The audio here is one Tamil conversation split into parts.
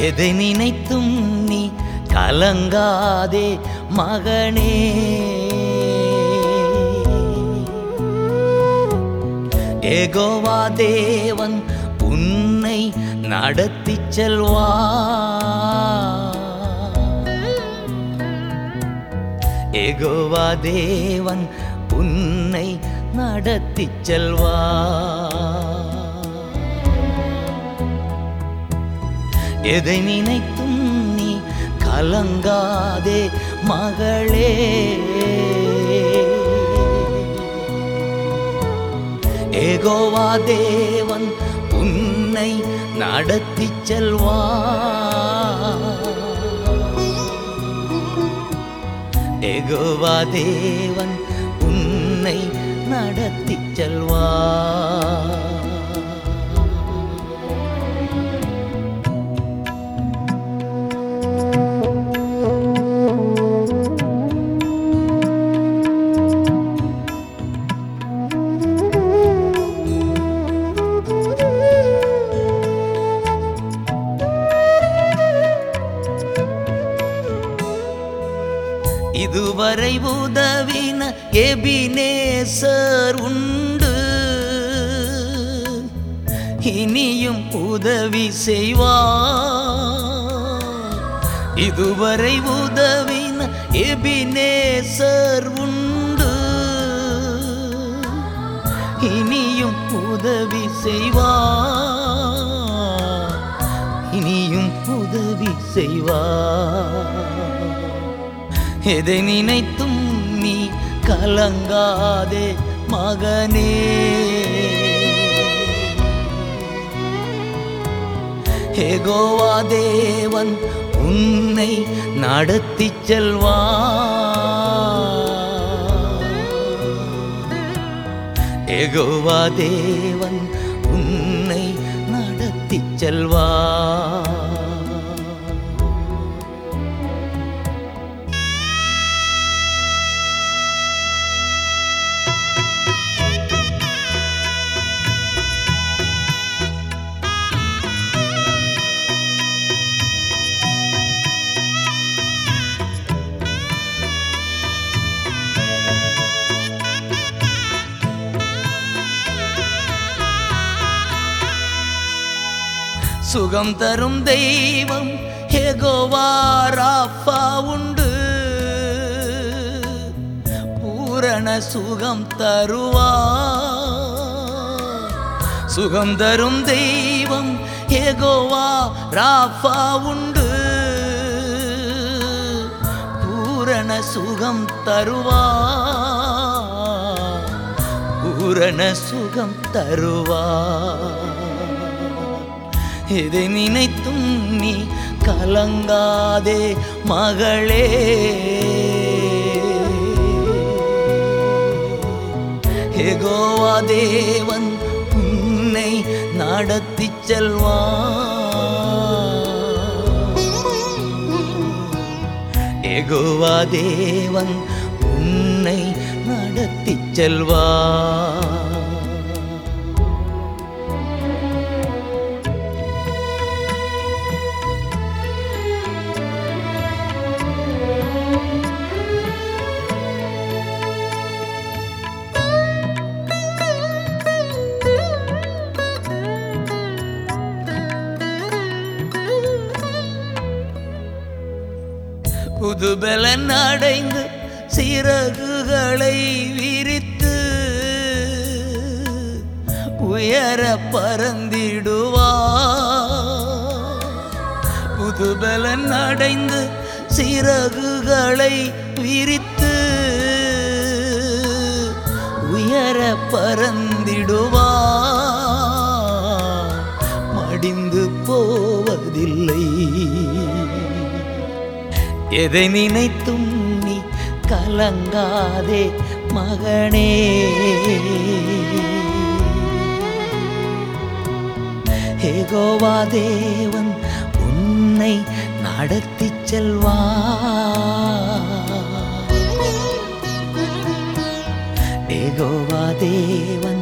எதை நினைத்தும் நீ கலங்காதே மகனே ஏகோவா தேவன் உன்னை நடத்திச் செல்வா ஏகோவா தேவன் உன்னை நடத்திச் செல்வா எதை நினைத்தும் நீ கலங்காதே மகளே ஏகோவா தேவன் உன்னை நடத்திச் செல்வா ஏகோவா தேவன் உன்னை நடத்திச் செல்வா இதுவரை உதவின எபினேசர் உண்டு இனியும் உதவி செய்வார் இதுவரை உதவின எபினேசர் உண்டு இனியும் உதவி செய்வார் இனியும் உதவி செய்வார் எதை நினைத்தும் நீ கலங்காதே மகனே ஏகோவா தேவன் உன்னை நடத்திச் செல்வா ஏகோவா தேவன் உன்னை நடத்திச் செல்வா சுகம் தரும் தெய்வம் ஹெகோவா ராஃபா உண்டு பூரண சுகம் தருவா சுகம் தரும் தெய்வம் ஹெகோவா ராஃபா உண்டு பூரண சுகம் தருவா பூரண சுகம் தருவா எதை நினைத்தும் நீ கலங்காதே மகளே ஏகோவா தேவன் உன்னை நடத்திச் செல்வா ஏகோவா தேவன் உன்னை நடத்திச் செல்வா புதுபலன் அடைந்து சிறகுகளை விரித்து உயர பறந்திடுவா புதுபலன் அடைந்து சிறகுகளை விரித்து உயர பறந்திடுவா மடிந்து போவதில்லை எதை நினைத்தும் நீ கலங்காதே மகனே ஏகோவா தேவன் உன்னை நடத்திச் செல்வா ஏகோவா தேவன்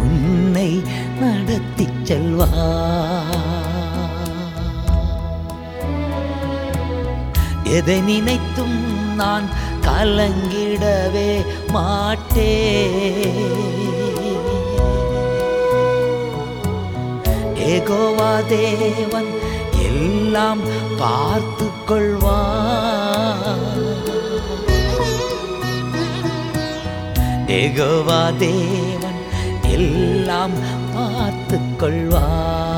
உன்னை நடத்திச் செல்வா எதை நினைத்தும் நான் கலங்கிடவே மாட்டேன் ஏகோவா தேவன் எல்லாம் பார்த்து கொள்வான் ஏகோவா தேவன் எல்லாம் பார்த்து கொள்வான்